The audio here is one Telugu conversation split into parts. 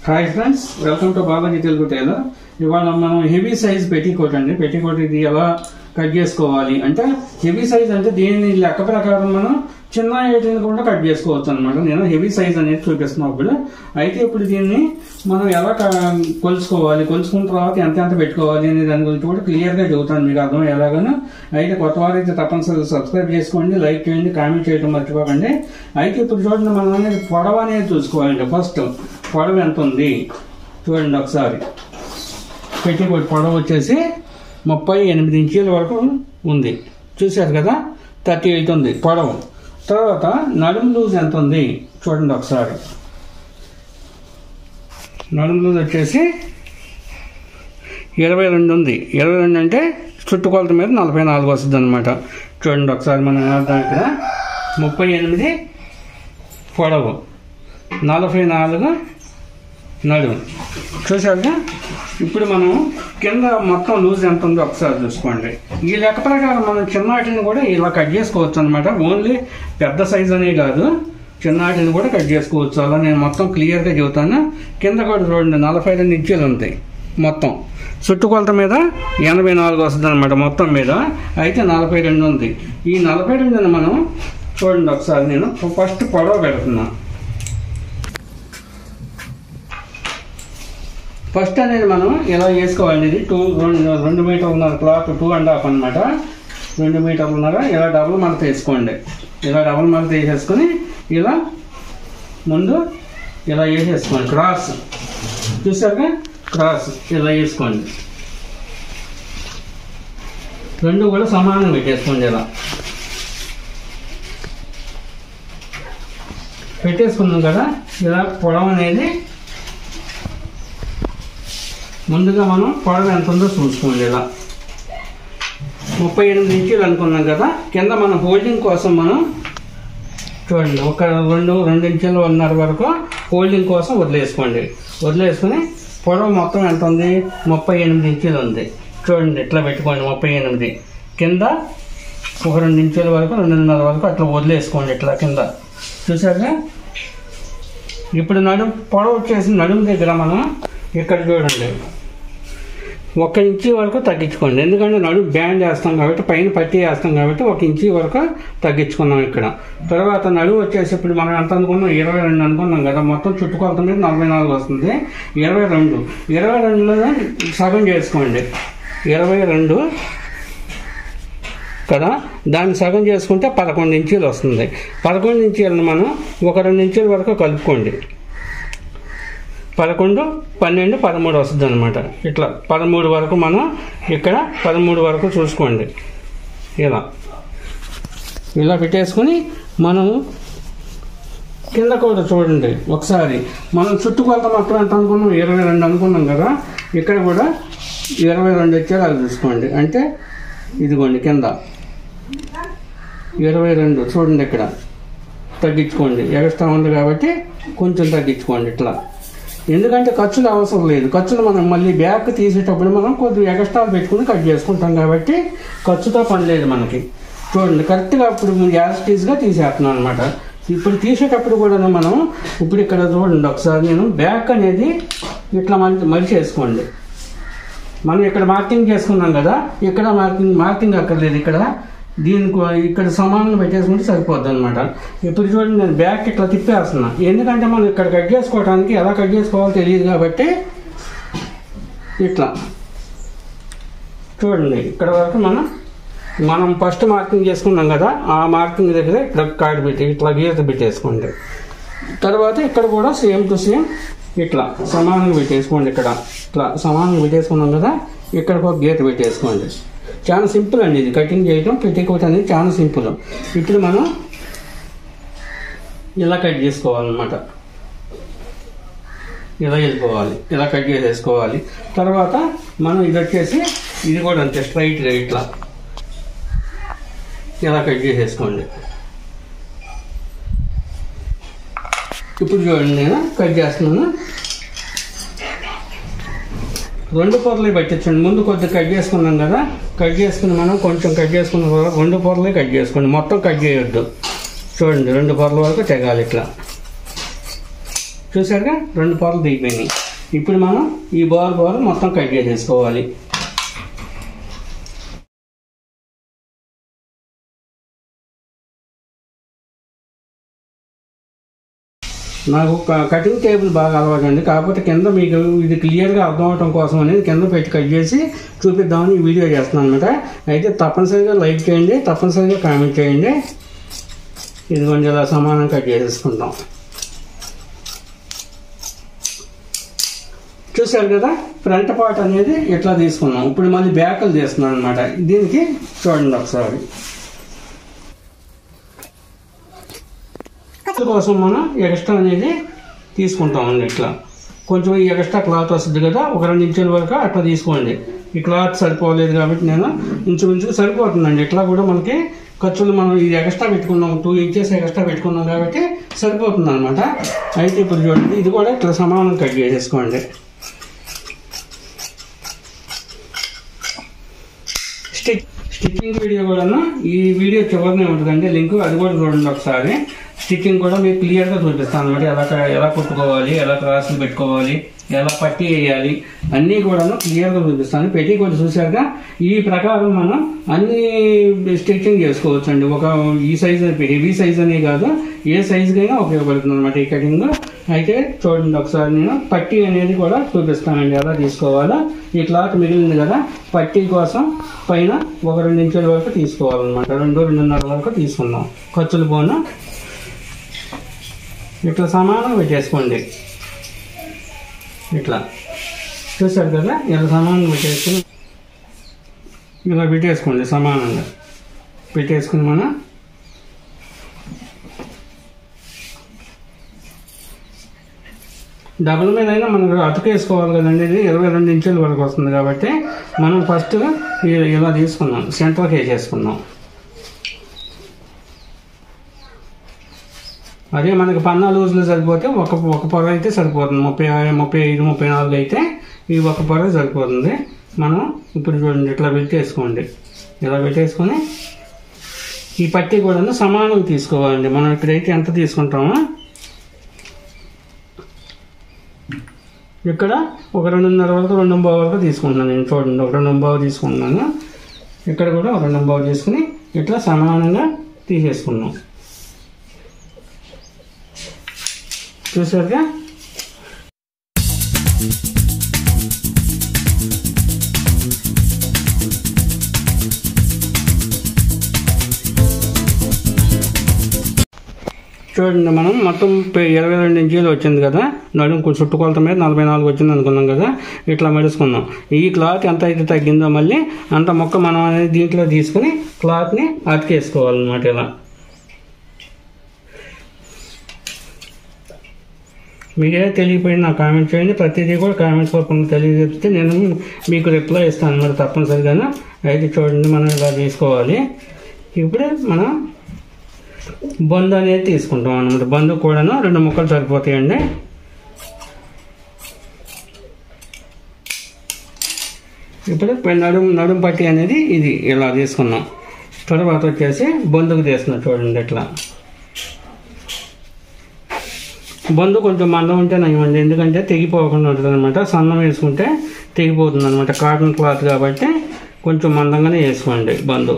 hi friends welcome to Balaji Telugu tailor ఇవాళ మనం హెవీ సైజ్ పెట్టికోట్ అండి పెట్టికోట్ ఇది ఎలా కట్ చేసుకోవాలి అంటే హెవీ సైజ్ అంటే దీని లెక్క ప్రకారం మనం చిన్న ఏటీని కూడా కట్ చేసుకోవచ్చు అనమాట నేను హెవీ సైజ్ అనేది చూపిస్తున్నాను ఇప్పుడు అయితే ఇప్పుడు దీన్ని మనం ఎలా క- కొలుసుకోవాలి కొలుసుకున్న తర్వాత ఎంత ఎంత పెట్టుకోవాలి అనే దాని గురించి కూడా క్లియర్గా చెబుతాను మీకు అర్థం ఎలాగనో అయితే కొత్త వారు అయితే తప్పనిసరిగా సబ్స్క్రైబ్ చేసుకోండి లైక్ చేయండి కామెంట్ చేయడం మర్చిపోకండి అయితే ఇప్పుడు చూడండి మనం అనేది పొడవ అనేది చూసుకోవాలండి ఫస్ట్ పొడవ ఎంత ఉంది చూడండి ఒకసారి పెట్టికోట్ పొడవ వచ్చేసి ముప్పై ఎనిమిది ఇంచీల వరకు ఉంది చూశారు కదా థర్టీ ఎయిట్ ఉంది పొడవు తర్వాత నడుము లూజ్ ఎంత ఉంది చూడండి ఒకసారి నడుము లూజ్ వచ్చేసి ఇరవై రెండు ఉంది ఇరవై రెండు అంటే చుట్టుకొలత మీద నలభై నాలుగు వస్తుంది అనమాట చూడండి ఒకసారి మనం వేద్దాం ఇక్కడ ముప్పై ఎనిమిది పొడవు నలభై నాలుగు నడుము చూసారుగా ఇప్పుడు మనం కింద మొత్తం లూజ్ ఎంత ఉందో ఒకసారి చూసుకోండి ఈ లెక్క ప్రకారం మనం చిన్నాటిని కూడా ఇలా కట్ చేసుకోవచ్చు అనమాట ఓన్లీ పెద్ద సైజ్ అనే కాదు చిన్నాటిని కూడా కట్ చేసుకోవచ్చు అలా నేను మొత్తం క్లియర్గా చెబుతాను కింద కూడా చూడండి నలభై రెండు ఇంచీలు ఉంటాయి మొత్తం చుట్టుకొలత మీద ఎనభై నాలుగు వస్తుంది అనమాట మొత్తం మీద అయితే నలభై రెండు ఉంది ఈ నలభై రెండుని మనం చూడండి ఒకసారి నేను ఫస్ట్ పొడవ పెడుతున్నా ఫస్ట్ అనేది మనం ఇలా వేసుకోవాలి ఇది టూ రెండు రెండు మీటర్లున్నర క్లాత్ టూ అండ్ హాఫ్ అనమాట రెండు మీటర్లున్నర ఇలా డబుల్ మడత వేసుకోండి ఇలా డబుల్ మడత వేసేసుకొని ఇలా ముందు ఇలా వేసేసుకోండి క్రాస్ చూసారుగా క్రాస్ ఇలా వేసుకోండి రెండు కూడా సమానంగా పెట్టేసుకోండి ఇలా పెట్టేసుకున్నాం కదా ఇలా పొడవు అనేది ముందుగా మనం పొడవు ఎంత ఉందో చూసుకోండి ఇలా ముప్పై ఎనిమిది ఇంచులు అనుకున్నాం కదా కింద మన హోల్డింగ్ కోసం మనం చూడండి ఒక రెండు రెండు ఇంచులు ఉన్నర వరకు హోల్డింగ్ కోసం వదిలేసుకోండి వదిలేసుకుని పొడవు మొత్తం ఎంత ఉంది ముప్పై ఎనిమిది ఇంచులు ఉంది చూడండి ఇట్లా పెట్టుకోండి ముప్పై ఎనిమిది కింద ఒక రెండు ఇంచుల వరకు రెండున్నర వరకు అట్లా వదిలేసుకోండి ఇట్లా కింద చూసారా ఇప్పుడు నడుము పొడవు వచ్చేసి నడుము దగ్గర మనం ఇక్కడ చూడండి ఒక ఇంచి వరకు తగ్గించుకోండి ఎందుకంటే నడుము బ్యాండ్ వేస్తాం కాబట్టి పైన పట్టి వేస్తాం కాబట్టి ఒక ఇంచి వరకు తగ్గించుకున్నాం ఇక్కడ తర్వాత నడుము వచ్చేసి ఇప్పుడు మనం ఎంత అనుకున్నాం ఇరవై రెండు అనుకున్నాం కదా మొత్తం చుట్టుకొలత మీద నలభై నాలుగు వస్తుంది ఇరవై రెండు ఇరవై రెండులో సగం చేసుకోండి ఇరవై రెండు కదా దాన్ని సగం చేసుకుంటే పదకొండు ఇంచీలు వస్తుంది పదకొండు ఇంచీలను మనం ఒక రెండు ఇంచీల వరకు కలుపుకోండి పదకొండు పన్నెండు పదమూడు వస్తుంది అనమాట ఇట్లా పదమూడు వరకు మనం ఇక్కడ పదమూడు వరకు చూసుకోండి ఇలా ఇలా పెట్టేసుకొని మనం కింద కూడా చూడండి ఒకసారి మనం చుట్టుకొలత మొత్తం ఎంత అనుకున్నాం ఇరవై రెండు అనుకున్నాం కదా ఇక్కడ కూడా ఇరవై రెండు వచ్చేలాగా చూసుకోండి అంటే ఇదిగోండి కింద ఇరవై రెండు చూడండి ఇక్కడ తగ్గించుకోండి ఎక్స్ట్రా ఉంది కాబట్టి కొంచెం తగ్గించుకోండి ఇట్లా ఎందుకంటే ఖర్చులు అవసరం లేదు ఖర్చులు మనం మళ్ళీ బ్యాగ్ తీసేటప్పుడు మనం కొద్దిగా ఎక్స్ట్రా పెట్టుకుని కట్ చేసుకుంటాం కాబట్టి ఖర్చుతో పని లేదు మనకి చూడండి కరెక్ట్గా ఇప్పుడు యాజిటీస్గా తీసేస్తున్నాం అనమాట ఇప్పుడు తీసేటప్పుడు కూడా మనం ఇప్పుడు ఇక్కడ చూడండి ఒకసారి నేను బ్యాక్ అనేది ఇట్లా మలి మలిచేసుకోండి మనం ఇక్కడ మార్కింగ్ చేసుకున్నాం కదా ఇక్కడ మార్కింగ్ మార్కింగ్ అక్కర్లేదు ఇక్కడ దీనికి ఇక్కడ సమానంగా పెట్టేసుకుంటే సరిపోద్ది అనమాట ఇప్పుడు చూడండి నేను బ్యాక్ ఇట్లా తిప్పేస్తున్నా ఎందుకంటే మనం ఇక్కడ కట్ చేసుకోవడానికి ఎలా కట్ చేసుకోవాలో తెలియదు కాబట్టి ఇట్లా చూడండి ఇక్కడ వరకు మనం మనం ఫస్ట్ మార్కింగ్ చేసుకున్నాం కదా ఆ మార్కింగ్ దగ్గర ఇక్కడ కార్డు పెట్టి ఇట్లా గీత పెట్టేసుకోండి తర్వాత ఇక్కడ కూడా సేమ్ టు సేమ్ ఇట్లా సమానంగా పెట్టేసుకోండి ఇక్కడ ఇట్లా సమానంగా పెట్టేసుకున్నాం కదా ఇక్కడ ఒక గీత పెట్టేసుకోండి చాలా సింపుల్ అండి ఇది కటింగ్ చేయడం పెట్టికోట్ అనేది చాలా సింపుల్ ఇప్పుడు మనం ఇలా కట్ చేసుకోవాలన్నమాట ఇలా వెళ్ళిపోవాలి ఇలా కట్ చేసేసుకోవాలి తర్వాత మనం ఇది వచ్చేసి ఇది కూడా అంతే స్ట్రైట్గా ఇట్లా ఇలా కట్ చేసేసుకోండి ఇప్పుడు చూడండి నేను కట్ చేస్తున్నాను రెండు పొరలే పట్టించండి ముందు కొద్దిగా కట్ చేసుకున్నాం కదా కట్ చేసుకుని మనం కొంచెం కట్ చేసుకున్న తర్వాత రెండు పొరలే కట్ చేసుకోండి మొత్తం కట్ చేయొద్దు చూడండి రెండు పొరల వరకు తెగాలి ఇట్లా చూసారుగా రెండు పొరలు దిగిపోయినాయి ఇప్పుడు మనం ఈ బోర్ బోర్ మొత్తం కట్ చేసేసుకోవాలి నాకు క- కటింగ్ టేబుల్ బాగా అలవాటు అండి కాకపోతే కింద మీకు ఇది క్లియర్గా అర్థం అవడం కోసం అనేది కింద పెట్టి కట్ చేసి చూపిద్దామని ఈ వీడియో చేస్తున్నాను అనమాట అయితే తప్పనిసరిగా లైక్ చేయండి తప్పనిసరిగా కామెంట్ చేయండి ఇది కొంచెం ఇలా సమానం కట్ చేసేసుకుంటాం చూశారు కదా ఫ్రంట్ పార్ట్ అనేది ఇట్లా తీసుకున్నాం ఇప్పుడు మళ్ళీ బ్యాకులు తీస్తున్నాం అనమాట దీనికి చూడండి ఒకసారి కోసం మనం ఎక్స్ట్రా అనేది తీసుకుంటామండి ఇట్లా కొంచెం ఈ ఎక్స్ట్రా క్లాత్ వస్తుంది కదా ఒక రెండు ఇంచుల వరకు అట్లా తీసుకోండి ఈ క్లాత్ సరిపోలేదు కాబట్టి నేను ఇంచుమించుకు సరిపోతుందండి ఇట్లా కూడా మనకి ఖర్చులు మనం ఇది ఎక్స్ట్రా పెట్టుకున్నాం టూ ఇంచెస్ ఎక్స్ట్రా పెట్టుకున్నాం కాబట్టి సరిపోతుంది అనమాట అయితే ఇప్పుడు చూడండి ఇది కూడా ఇట్లా సమానం కట్ చేసేసుకోండి స్టిచ్ స్టిచ్చింగ్ వీడియో కూడాను ఈ వీడియో చివరినే ఉంటుందండి లింక్ అది కూడా చూడండి ఒకసారి స్టిచ్చింగ్ కూడా మీకు క్లియర్గా చూపిస్తాను అనమాట ఎలా క- ఎలా కుట్టుకోవాలి ఎలా క్రాసులు పెట్టుకోవాలి ఎలా పట్టి వేయాలి అన్నీ కూడాను క్లియర్గా చూపిస్తాను పెట్టి కూడా చూశాక ఈ ప్రకారం మనం అన్ని స్టిచ్చింగ్ చేసుకోవచ్చు అండి ఒక ఈ సైజ్ హెవీ సైజ్ అనే కాదు ఏ సైజుకైనా ఉపయోగపడుతుంది అనమాట ఈ కటింగ్ అయితే చూడండి ఒకసారి నేను పట్టీ అనేది కూడా చూపిస్తానండి ఎలా తీసుకోవాలో ఈ క్లాత్ మిగిలింది కదా పట్టీ కోసం పైన ఒక రెండు ఇంచుల వరకు తీసుకోవాలన్నమాట రెండు రెండున్నర వరకు తీసుకుందాం ఖర్చులు పోను ఇట్లా సమానం పెట్టేసుకోండి ఇట్లా చూసారు కదా ఇలా సమానంగా పెట్టేసుకుని ఇలా పెట్టేసుకోండి సమానంగా పెట్టేసుకుని మనం డబుల్ మీద అయినా మనం అతుకేసుకోవాలి కదండి ఇది ఇరవై రెండు ఇంచుల వరకు వస్తుంది కాబట్టి మనం ఫస్ట్ ఇ- ఇలా తీసుకున్నాం సెంటర్కి వేసేసుకున్నాం అదే మనకి పన్నా లూజ్లో సరిపోతే ఒక ఒక పొర అయితే సరిపోతుంది ముప్పై ముప్పై ఐదు ముప్పై నాలుగు అయితే ఈ ఒక పొర సరిపోతుంది మనం ఇప్పుడు చూడండి ఇట్లా పెట్టేసుకోండి ఇలా పెట్టేసుకొని ఈ పట్టి కూడా సమానం తీసుకోవాలండి మనం ఇక్కడైతే ఎంత తీసుకుంటామో ఇక్కడ ఒక రెండున్నర వరకు రెండు బావు వరకు తీసుకుంటున్నాను నేను చూడండి ఒక రెండు బావు తీసుకుంటున్నాను ఇక్కడ కూడా ఒక రెండు బావు తీసుకుని ఇట్లా సమానంగా తీసేసుకున్నాం చూసారుగా చూడండి మనం మొత్తం పే- ఇరవై రెండు ఇంచీలు వచ్చింది కదా నడుము కొంచెం చుట్టుకొలత మీద నలభై నాలుగు వచ్చింది అనుకున్నాం కదా ఇట్లా మెడుచుకున్నాం ఈ క్లాత్ ఎంత అయితే తగ్గిందో మళ్ళీ అంత మొక్క మనం అనేది దీంట్లో తీసుకుని క్లాత్ని అతికేసుకోవాలన్నమాట ఇలా మీరే తెలియపోయిన నాకు కామెంట్ చేయండి ప్రతిదీ కూడా కామెంట్ రూపంలో తెలియజేస్తే నేను మీకు రిప్లై ఇస్తాను మరి తప్పనిసరిగాను అయితే చూడండి మనం ఇలా తీసుకోవాలి ఇప్పుడు మనం బంధు అనేది తీసుకుంటాం అనమాట బంధు కూడాను రెండు ముక్కలు సరిపోతాయండి ఇప్పుడు పై నడుము నడుము పట్టి అనేది ఇది ఇలా తీసుకున్నాం తర్వాత వచ్చేసి బంధుకు తీస్తున్నాం చూడండి ఇట్లా బంధు కొంచెం మందం ఉంటే నయమండి ఎందుకంటే తెగిపోకుండా ఉంటుంది అనమాట సన్నం వేసుకుంటే తెగిపోతుంది అనమాట కాటన్ క్లాత్ కాబట్టి కొంచెం మందంగానే వేసుకోండి బంధు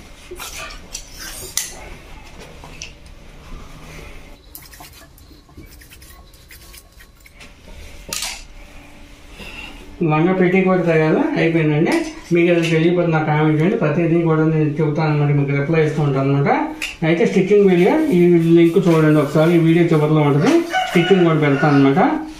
లంగా పెట్టి కూడా తయారు అయిపోయిందండి మీకు అది తెలియకపోతే నాకు కామెంట్ చేయండి ప్రతిదీ కూడా నేను చెబుతాను అనమాట మీకు రిప్లై ఇస్తూ ఉంటాను అనమాట అయితే స్టిచ్చింగ్ వీడియో ఈ లింక్ చూడండి ఒకసారి ఈ వీడియో చివరిలో ఉంటుంది స్టిచ్చింగ్ కూడా పెడతాను అనమాట